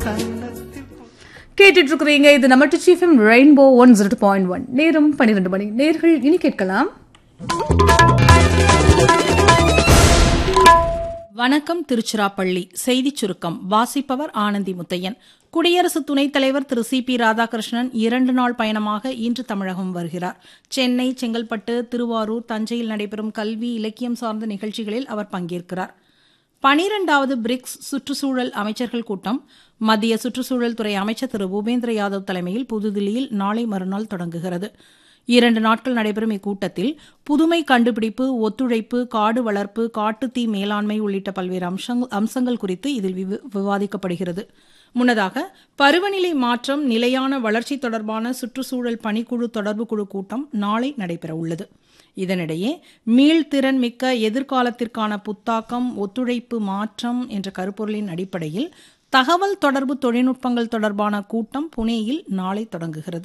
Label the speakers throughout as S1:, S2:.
S1: கேட்டுட்டு இருக்கிறீங்க இது நம்ம டிச்சிஎஃப்எம் rainbow one zero point one நேரம் பன்னிரெண்டு மணி நேர்கள் இனி கேட்கலாம்
S2: வணக்கம் திருச்சிராப்பள்ளி செய்திச் சுருக்கம் வாசிப்பவர் ஆனந்தி முத்தையன் குடியரசு துணைத் தலைவர் திரு சி பி ராதாகிருஷ்ணன் இரண்டு நாள் பயணமாக இன்று தமிழகம் வருகிறார் சென்னை செங்கல்பட்டு திருவாரூர் தஞ்சையில் நடைபெறும் கல்வி இலக்கியம் சார்ந்த நிகழ்ச்சிகளில் அவர் பங்கேற்கிறார் பனிரெண்டாவது பிரிக்ஸ் சுற்றுச்சூழல் அமைச்சர்கள் கூட்டம் மத்திய சுற்றுச்சூழல் துறை அமைச்சர் திரு பூபேந்திர யாதவ் தலைமையில் புதுதில்லியில் நாளை மறுநாள் தொடங்குகிறது இரண்டு நாட்கள் நடைபெறும் இக்கூட்டத்தில் புதுமை கண்டுபிடிப்பு ஒத்துழைப்பு காடு வளர்ப்பு காட்டுத்தீ மேலாண்மை உள்ளிட்ட பல்வேறு அம்சங்- அம்சங்கள் குறித்து இதில் விவ- விவாதிக்கப்படுகிறது முன்னதாக பருவநிலை மாற்றம் நிலையான வளர்ச்சி தொடர்பான சுற்றுச்சூழல் பணிக்குழு தொடர்பு குழு கூட்டம் நாளை நடைபெறவுள்ளது இதனிடையே மீள்திறன் மிக்க எதிர்காலத்திற்கான புத்தாக்கம் ஒத்துழைப்பு மாற்றம் என்ற கருப்பொருளின் அடிப்படையில் தகவல் தொடர்பு தொழில்நுட்பங்கள் தொடர்பான கூட்டம் புனேயில் நாளை தொடங்குகிறது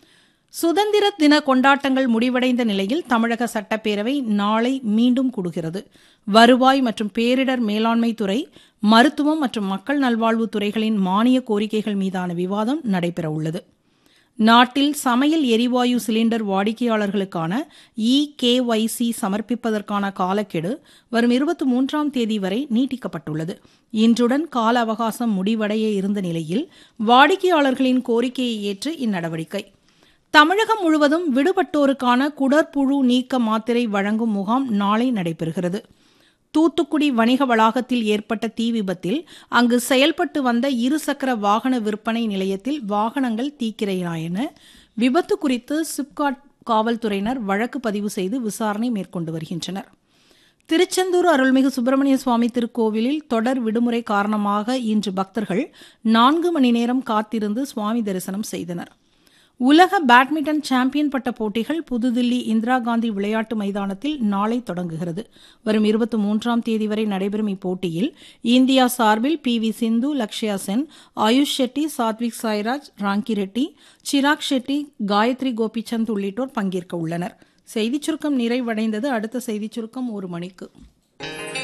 S2: சுதந்திர தின கொண்டாட்டங்கள் முடிவடைந்த நிலையில் தமிழக சட்டப்பேரவை நாளை மீண்டும் கூடுகிறது வருவாய் மற்றும் பேரிடர் மேலாண்மை துறை மருத்துவம் மற்றும் மக்கள் நல்வாழ்வுத் துறைகளின் மானிய கோரிக்கைகள் மீதான விவாதம் நடைபெறவுள்ளது நாட்டில் சமையல் எரிவாயு சிலிண்டர் வாடிக்கையாளர்களுக்கான இ கேஒய்சி சமர்ப்பிப்பதற்கான காலக்கெடு வரும் இருபத்தி மூன்றாம் தேதி வரை நீட்டிக்கப்பட்டுள்ளது இன்றுடன் கால அவகாசம் முடிவடைய இருந்த நிலையில் வாடிக்கையாளர்களின் கோரிக்கையை ஏற்று இந்நடவடிக்கை தமிழகம் முழுவதும் விடுபட்டோருக்கான குடற்புழு நீக்க மாத்திரை வழங்கும் முகாம் நாளை நடைபெறுகிறது தூத்துக்குடி வணிக வளாகத்தில் ஏற்பட்ட தீ விபத்தில் அங்கு செயல்பட்டு வந்த இருசக்கர வாகன விற்பனை நிலையத்தில் வாகனங்கள் தீக்கிரையாயின விபத்து குறித்து சிப்காட் காவல்துறையினர் வழக்கு பதிவு செய்து விசாரணை மேற்கொண்டு வருகின்றனர் திருச்செந்தூர் அருள்மிகு சுப்பிரமணிய சுவாமி திருக்கோவிலில் தொடர் விடுமுறை காரணமாக இன்று பக்தர்கள் நான்கு மணி நேரம் காத்திருந்து சுவாமி தரிசனம் செய்தனர் உலக பேட்மிண்டன் சாம்பியன் பட்ட போட்டிகள் புதுதில்லி இந்திரா காந்தி விளையாட்டு மைதானத்தில் நாளை தொடங்குகிறது வரும் இருபத்தி மூன்றாம் தேதி வரை நடைபெறும் இப்போட்டியில் இந்தியா சார்பில் பி வி சிந்து லக்ஷ்யா சென் ஆயுஷ் ஷெட்டி சாத்விக் சாய்ராஜ் ராங்கி ரெட்டி சிராக் ஷெட்டி காயத்ரி கோபிச்சந்த் உள்ளிட்டோர் பங்கேற்க உள்ளனர் செய்திச் சுருக்கம் நிறைவடைந்தது அடுத்த செய்திச் சுருக்கம் ஒரு மணிக்கு